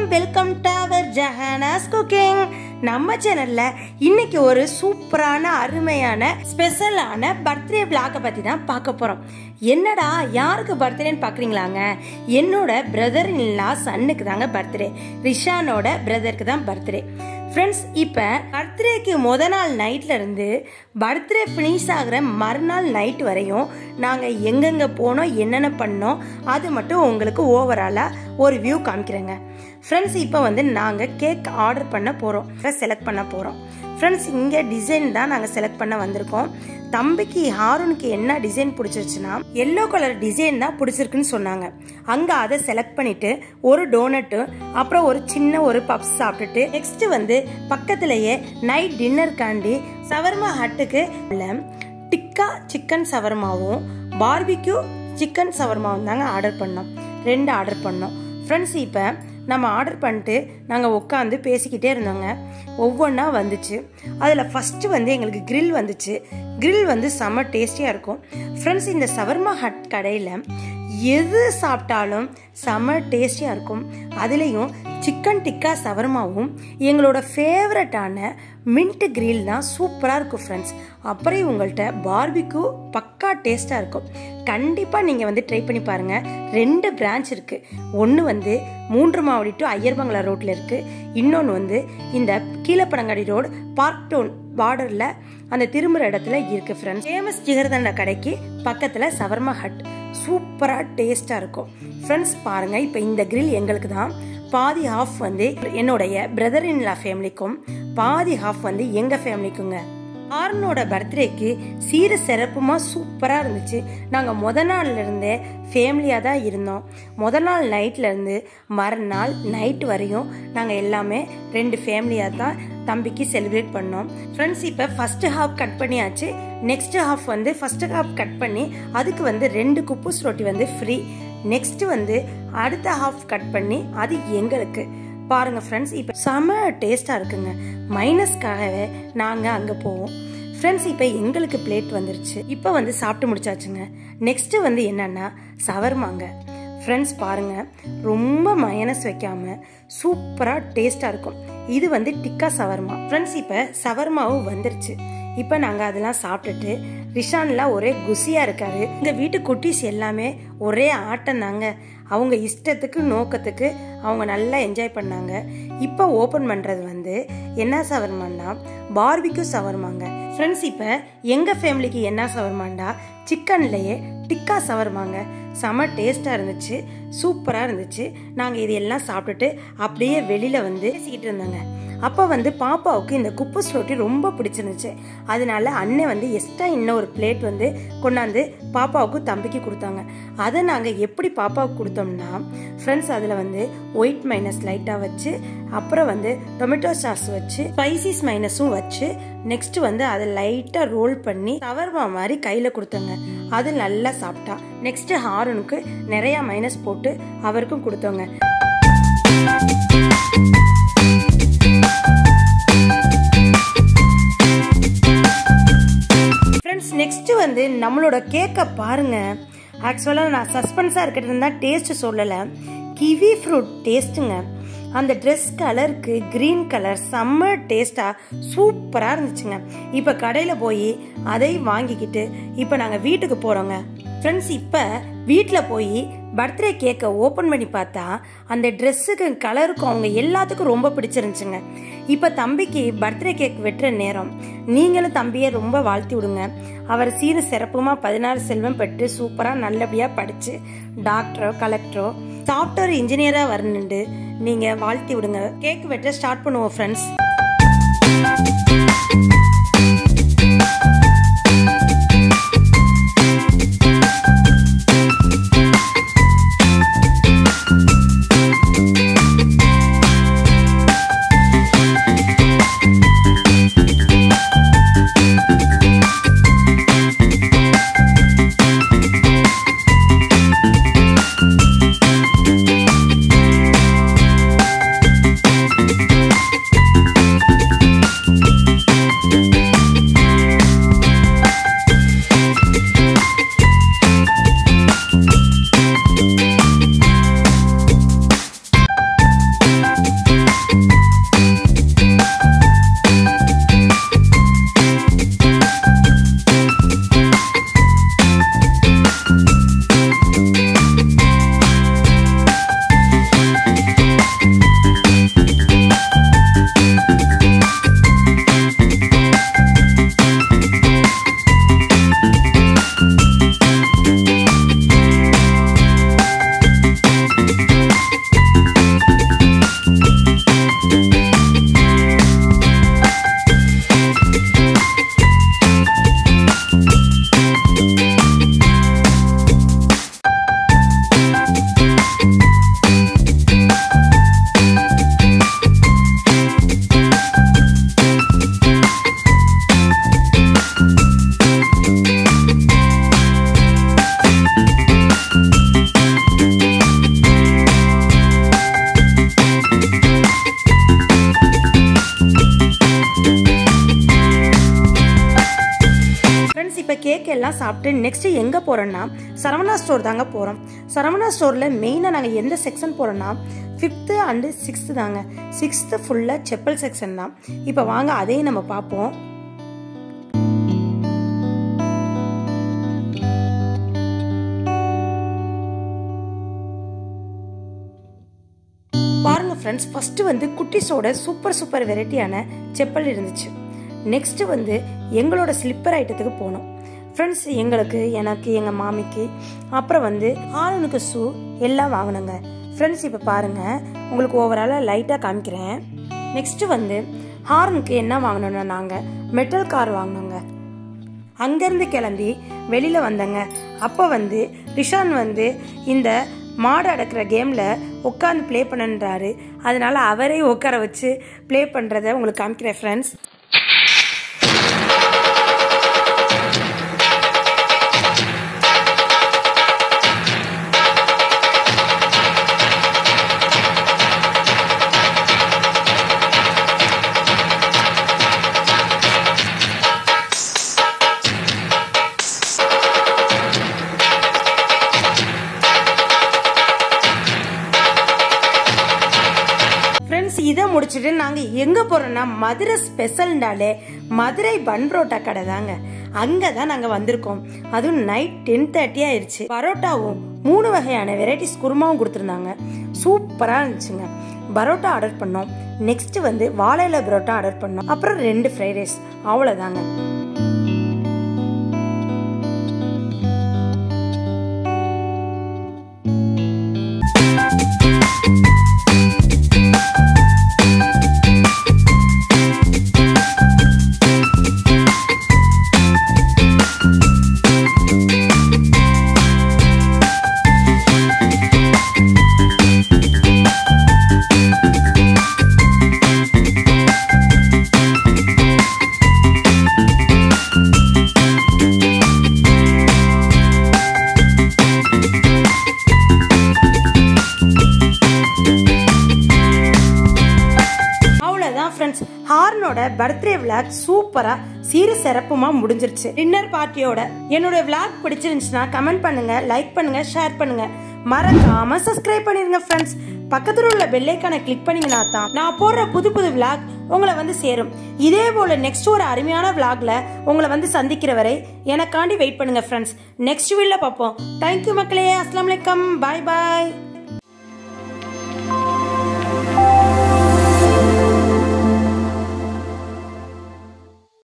welcome to our Jahana's cooking நம்ம சேனல்ல இன்னைக்கு ஒரு சூப்பரான அருமையான ஸ்பெஷலான பர்த்டே விளாக பத்தி தான் பார்க்க போறோம் என்னடா யாருக்கு பர்த்டேன்னு பாக்குறீங்களாங்க என்னோட பிரதர் இல்லா சன்னுக்கு தாங்க பர்த்டே ரிஷானோட பிரதருக்கு தான் பர்த்டே ஃப்ரெண்ட்ஸ் இப்போ பர்த்டேக்கு முத நாள் நைட்ல இருந்து பர்த்டே ஃபினிஷ் ஆகிற மறுநாள் நைட் வரையும் நாங்கள் எங்கெங்கே போனோம் என்னென்ன பண்ணோம் அது மட்டும் உங்களுக்கு ஓவராலாக ஒரு வியூ காமிக்கிறேங்க ஃப்ரெண்ட்ஸ் இப்போ வந்து நாங்கள் கேக் ஆர்டர் பண்ண போகிறோம் செலக்ட் பண்ண போகிறோம் ஃப்ரெண்ட்ஸ் இங்கே டிசைன் தான் நாங்கள் செலக்ட் பண்ண வந்திருக்கோம் தம்பிக்கு ஹாரூனுக்கு என்ன டிசைன் பிடிச்சிருச்சுன்னா எல்லோ கலர் டிசைன் தான் பிடிச்சிருக்குன்னு சொன்னாங்க அங்கே அதை செலக்ட் பண்ணிட்டு ஒரு டோனட்டு அப்புறம் ஒரு சின்ன ஒரு பப்ஸ் சாப்பிட்டுட்டு நெக்ஸ்ட் வந்து பக்கத்துலயே நைட் டின்னருக்காண்டி சவர்மா ஹட்டுக்கு டிக்கா சிக்கன் சவர்மாவும் பார்பிக்யூ சிக்கன் சவர்மாவும் தாங்க ஆர்டர் பண்ணோம் ரெண்டு ஆர்டர் பண்ணோம் ஃப்ரெண்ட்ஸ் இப்போ நம்ம ஆர்டர் பண்ணிட்டு நாங்கள் உட்காந்து பேசிக்கிட்டே இருந்தோங்க ஒவ்வொன்றா வந்துச்சு அதில் ஃபஸ்ட்டு வந்து எங்களுக்கு grill வந்துச்சு grill வந்து செம்ம டேஸ்டியாக இருக்கும் ஃப்ரெண்ட்ஸ் இந்த சவர்மா ஹட் கடையில் எது சாப்பிட்டாலும் செம்ம டேஸ்டியாக இருக்கும் அதுலேயும் சிக்கன் டிக்கா சவர்மாவும் எங்களோட ஃபேவரட்டான மின்ட் கிரில் தான் சூப்பராக இருக்கும் ஃப்ரெண்ட்ஸ் அப்புறம் உங்கள்கிட்ட பார்பிக்கு பக்கா டேஸ்ட்டாக இருக்கும் கண்டிப்பாக நீங்கள் வந்து ட்ரை பண்ணி பாருங்கள் ரெண்டு பிரான்ச் இருக்குது ஒன்று வந்து மூன்று மாவடி டு ஐயர்பங்களா ரோட்டில் இருக்குது இன்னொன்று வந்து இந்த கீழப்பனங்காடி ரோடு பார்க் டவுன் பார்டரில் அந்த திரும்புகிற இடத்துல இருக்குது ஃப்ரெண்ட்ஸ் ஃபேமஸ் ஜிகர்தண்டா கடைக்கு பக்கத்தில் சவர்மா ஹட் சூப்பராக டேஸ்ட்டாக இருக்கும் ஃப்ரெண்ட்ஸ் பாருங்கள் இப்போ இந்த grill எங்களுக்கு தான் பாதி ஹாஃப் வந்து என்னுடைய பிரதர் இன் லா ஃபேமிலிக்கும் பாதி ஹாஃப் வந்து எங்கள் ஃபேமிலிக்குங்க ஆர்னோட பர்த்டேக்கு சீர சிறப்புமா சூப்பராக இருந்துச்சு நாங்கள் முத நாள்ல இருந்தே ஃபேமிலியாக தான் இருந்தோம் முத நாள் நைட்ல இருந்து மறுநாள் நைட் வரையும் நாங்கள் எல்லாமே ரெண்டு ஃபேமிலியாக தான் தம்பிக்கு செலிப்ரேட் பண்ணோம் ஃப்ரெண்ட்ஸ் இப்போ ஃபர்ஸ்ட் ஹாஃப் கட் பண்ணியாச்சு நெக்ஸ்ட் ஹாஃப் வந்து ஃபர்ஸ்ட் ஹாஃப் கட் பண்ணி அதுக்கு வந்து ரெண்டு குப்பூஸ் ரொட்டி வந்து ஃப்ரீ நெக்ஸ்ட் வந்து அடுத்த ஹாஃப் கட் பண்ணி அது எங்களுக்கு பாருங்க ஃப்ரெண்ட்ஸ் இப்போ செம டேஸ்டாக இருக்குங்க மைனஸ்க்காகவே நாங்கள் அங்கே போவோம் ஃப்ரெண்ட்ஸ் இப்போ எங்களுக்கு பிளேட் வந்துருச்சு இப்போ வந்து சாப்பிட்டு முடிச்சாச்சுங்க நெக்ஸ்ட் வந்து என்னன்னா சவர்மாங்க ஃப்ரெண்ட்ஸ் பாருங்க ரொம்ப மயனஸ் வைக்காம சூப்பராக டேஸ்டாக இருக்கும் இது வந்து டிக்கா சவர்மா ஃப்ரெண்ட்ஸ் இப்போ சவர்மாவும் வந்துருச்சு இப்போ நாங்கள் அதெல்லாம் சாப்பிட்டுட்டு ரிஷான்லாம் ஒரே குசியாக இருக்காரு இந்த வீட்டு குட்டீஸ் எல்லாமே ஒரே ஆட்டம் தாங்க அவங்க இஷ்டத்துக்கு நோக்கத்துக்கு அவங்க நல்லா என்ஜாய் பண்ணாங்க இப்போ ஓப்பன் பண்ணுறது வந்து என்ன சவர்மான்னா பார்பிக்யூ சவர்மாங்க ஃப்ரெண்ட்ஸ் இப்போ எங்கள் ஃபேமிலிக்கு என்ன சவர்மாண்டா சிக்கன்லேயே டிக்கா சவர்மாங்க செம டேஸ்ட்டாக இருந்துச்சு சூப்பராக இருந்துச்சு நாங்கள் இது எல்லாம் சாப்பிட்டுட்டு அப்படியே வெளியில் வந்து பேசிக்கிட்டு இருந்தாங்க அப்போ வந்து பாப்பாவுக்கு இந்த குப்பஸ் ரொட்டி ரொம்ப பிடிச்சிருந்துச்சு அதனால அண்ணன் வந்து எக்ஸ்ட்ரா இன்னும் ஒரு பிளேட் வந்து கொண்டாந்து பாப்பாவுக்கு தம்பிக்கு கொடுத்தாங்க அதை நாங்கள் எப்படி பாப்பாவுக்கு கொடுத்தோம்னா ஃப்ரெண்ட்ஸ் அதில் வந்து ஒயிட் மைனஸ் லைட்டாக வச்சு அப்புறம் வந்து டொமேட்டோ சாஸ் வச்சு ஸ்பைசிஸ் மைனஸும் வச்சு நெக்ஸ்ட் வந்து அதை லைட்டாக ரோல் பண்ணி சவர்மா மாதிரி கையில் கொடுத்தோங்க அது நல்லா சாப்பிட்டா நெக்ஸ்ட் ஹாரனுக்கு நிறையா மைனஸ் போட்டு அவருக்கும் கொடுத்தோங்க ஃப்ரெண்ட்ஸ் நெக்ஸ்ட் வந்து நம்மளோட கேக்கை பாருங்க ஆக்சுவலாக நான் சஸ்பென்ஸாக இருக்கிறது தான் டேஸ்ட் சொல்லலை கிவி ஃப்ரூட் டேஸ்ட்டுங்க அந்த ட்ரெஸ் கலருக்கு க்ரீன் கலர் செம்ம டேஸ்ட்டாக சூப்பராக இருந்துச்சுங்க இப்போ கடையில் போய் அதை வாங்கிக்கிட்டு இப்போ நாங்கள் வீட்டுக்கு போகிறோங்க ஃப்ரெண்ட்ஸ் இப்போ வீட்டில் போய் பர்த்டே கேக்கை ஓப்பன் பண்ணி பார்த்தா அந்த ட்ரெஸ்ஸுக்கு கலருக்கும் அவங்க எல்லாத்துக்கும் ரொம்ப பிடிச்சிருந்துச்சுங்க இப்போ தம்பிக்கு பர்த்டே கேக் வெட்டுற நேரம் நீங்களும் தம்பியை ரொம்ப வாழ்த்தி விடுங்க அவர் சீர சிறப்புமாக பதினாறு செல்வம் பெற்று சூப்பராக நல்லபடியாக படித்து டாக்டரோ கலெக்டரோ சாஃப்ட்வேர் இன்ஜினியராக வரணுண்டு நீங்கள் வாழ்த்தி விடுங்க கேக் வெட்ட ஸ்டார்ட் பண்ணுவோம் ஃப்ரெண்ட்ஸ் இப்போ கேக் எல்லாம் சாப்பிட்டு நெக்ஸ்ட் எங்கே போகிறோன்னா சரவணா ஸ்டோர் தாங்க போகிறோம் சரவணா ஸ்டோரில் மெயினாக நாங்கள் எந்த செக்ஷன் போகிறோன்னா ஃபிஃப்த்து அண்டு சிக்ஸ்த்து தாங்க சிக்ஸ்த்து ஃபுல்லாக செப்பல் செக்ஷன் தான் இப்போ வாங்க அதையும் நம்ம பார்ப்போம் பாருங்க ஃப்ரெண்ட்ஸ் ஃபஸ்ட்டு வந்து குட்டிஸோட சூப்பர் சூப்பர் வெரைட்டியான செப்பல் இருந்துச்சு நெக்ஸ்ட்டு வந்து எங்களோட ஸ்லிப்பர் ஐட்டத்துக்கு போனோம் ஃப்ரெண்ட்ஸ் எங்களுக்கு எனக்கு எங்கள் மாமிக்கு அப்புறம் வந்து ஆளுனுக்கு ஷூ எல்லாம் வாங்கினோங்க ஃப்ரெண்ட்ஸ் இப்போ பாருங்கள் உங்களுக்கு ஓவராலாக லைட்டாக காமிக்கிறேன் நெக்ஸ்ட்டு வந்து ஹார்னுக்கு என்ன வாங்கினோன்னா நாங்கள் மெட்டல் கார் வாங்கினோங்க அங்கேருந்து கிளம்பி வெளியில் வந்தேங்க அப்போ வந்து ரிஷான் வந்து இந்த மாடு அடக்கிற கேமில் உட்காந்து ப்ளே பண்ணுன்றாரு அதனால அவரே உட்கார வச்சு ப்ளே பண்ணுறத உங்களுக்கு காமிக்கிறேன் ஃப்ரெண்ட்ஸ் ஃப்ரெண்ட்ஸ் இதை முடிச்சுட்டு நாங்கள் எங்கே போகிறோன்னா மதுரை ஸ்பெஷல்னாலே மதுரை பன் புரோட்டா கடை தாங்க அங்கே தான் நாங்கள் வந்திருக்கோம் அதுவும் நைட் டென் தேர்ட்டி ஆயிடுச்சு பரோட்டாவும் மூணு வகையான வெரைட்டிஸ் குருமாவும் கொடுத்துருந்தாங்க சூப்பராக இருந்துச்சுங்க பரோட்டா ஆர்டர் பண்ணோம் நெக்ஸ்ட் வந்து வாழையில பரோட்டா ஆர்டர் பண்ணோம் அப்புறம் ரெண்டு ஃப்ரைட் ரைஸ் அவ்வளோதாங்க அவ்வளோதான் ஃப்ரெண்ட்ஸ் ஹார்னோட பர்த்டே விளாக் சூப்பராக சீர சிறப்புமா முடிஞ்சிருச்சு டின்னர் பார்ட்டியோட என்னோட விளாக் பிடிச்சிருந்துச்சுன்னா கமெண்ட் பண்ணுங்க லைக் பண்ணுங்க ஷேர் பண்ணுங்க மறக்காம சப்ஸ்கிரைப் பண்ணிருங்க ஃப்ரெண்ட்ஸ் பக்கத்துல உள்ள பெல்லைக்கான கிளிக் பண்ணீங்கன்னா தான் நான் போடுற புது புது விளாக் உங்களை வந்து சேரும் இதே போல நெக்ஸ்ட் ஒரு அருமையான விளாக்ல உங்களை வந்து சந்திக்கிற வரை எனக்காண்டி வெயிட் பண்ணுங்க ஃப்ரெண்ட்ஸ் நெக்ஸ்ட் வீடியோல பார்ப்போம் தேங்க்யூ மக்களே அஸ்லாம் வலைக்கம் பாய் பாய்